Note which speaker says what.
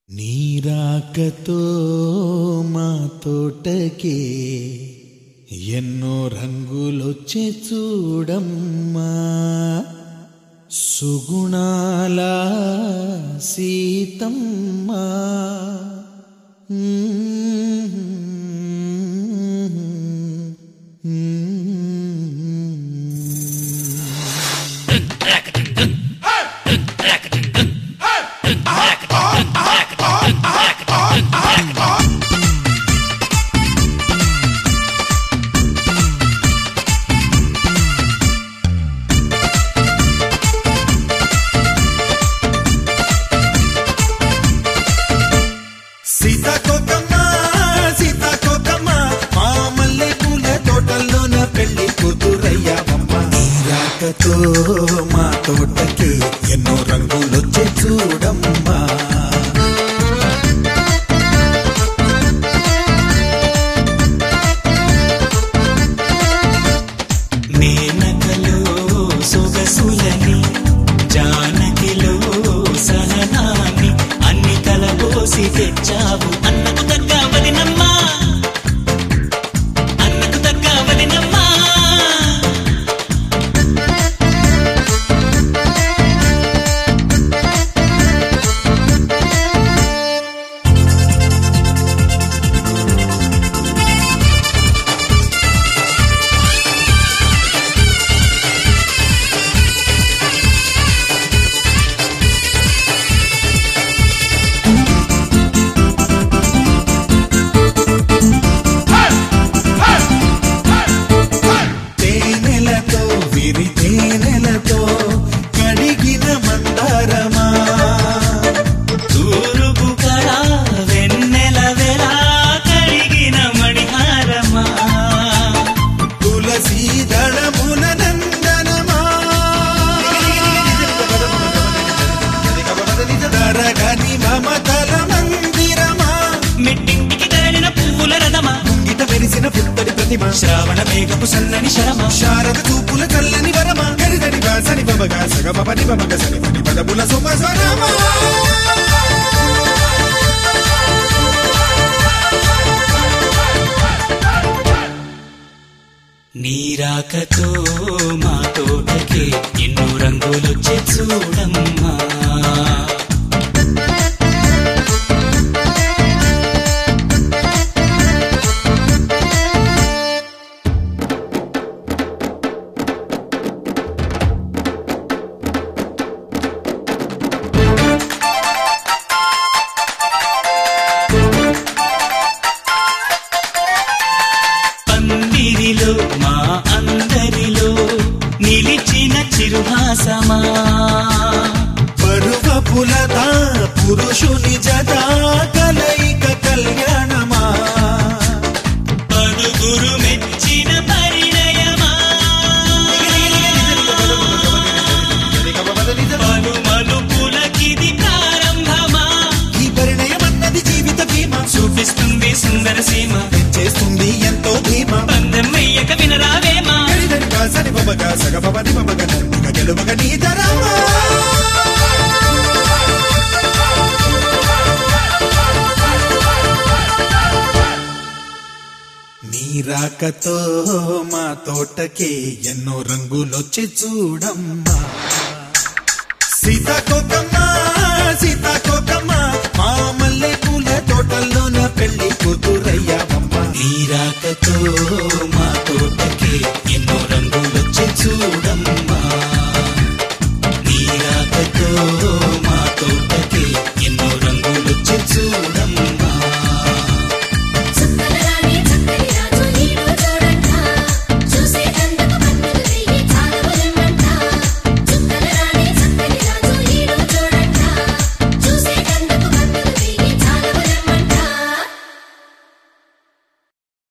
Speaker 1: నీరాకతో మా తోటకే ఎన్నో రంగులొచ్చే చూడమ్మా సుగుణాల సీతమ్మా సీతాకోకమ్మ సీతాకోకమ్మ మా మల్లె పూల తోటల్లోన పెళ్లి కూతురయ్యావమ్మ నీరాకతో మా తోటకి ఎన్నో రంగులొచ్చే చూడమ్మా
Speaker 2: మేనకలో సొగసులని జానకిలో సహనాన్ని అన్ని కలబోసి తెచ్చావు అన్నకు తగ్గవదినమ్మా అన్నకు తగ్గవదినమ్మా
Speaker 1: తేనెలతో విరి తేనెలతో కడిగిన మందారమా
Speaker 2: తూరుపు కళ వెన్నెల వెలా కడిగిన మణిహారమా
Speaker 1: తులసీ దళముల నందనమా తరగని మమతల మందిరమా
Speaker 2: మెట్టింటికి తరలిన పువ్వుల రథమా
Speaker 1: ఇట మెరిసిన పుత్తడి ప్రతిమ
Speaker 2: శ్రావణ మేఘపు సన్నని శరమా
Speaker 1: శారద చూపుల చల్లని వరమా గరిదని వాసని బమగా సగ పని బమగ సని పని పదముల సుమస్వరమా
Speaker 2: నీరాకతో మా తోటకే ఎన్నో రంగులొచ్చే చూడమ్మా పందిరిలో మా అందరిలో నిలిచిన చిరుహాసమా
Speaker 1: పరువ పులదా పురుషుని జదా కలయిక కళ్యాణమా
Speaker 2: పలుగురు మెచ్చిన పరిణయమా పలు మలుపులకిది ప్రారంభమా
Speaker 1: ఈ పరిణయమన్నది జీవిత బీమా
Speaker 2: చూపిస్తుంది సుందర సీమ
Speaker 1: చేస్తుంది ఎంతో ధీమా
Speaker 2: పందెం వెయ్యక వినరావేమా
Speaker 1: గరిదని వాసని బమగా సగ పని బమగ నర్మగ గెలుమగ నీ తరమా నీ రాకతో మా తోటకే ఎన్నో రంగులొచ్చి చూడమ్మా సీతాకోకమ్మ సీతాకోకమ్మ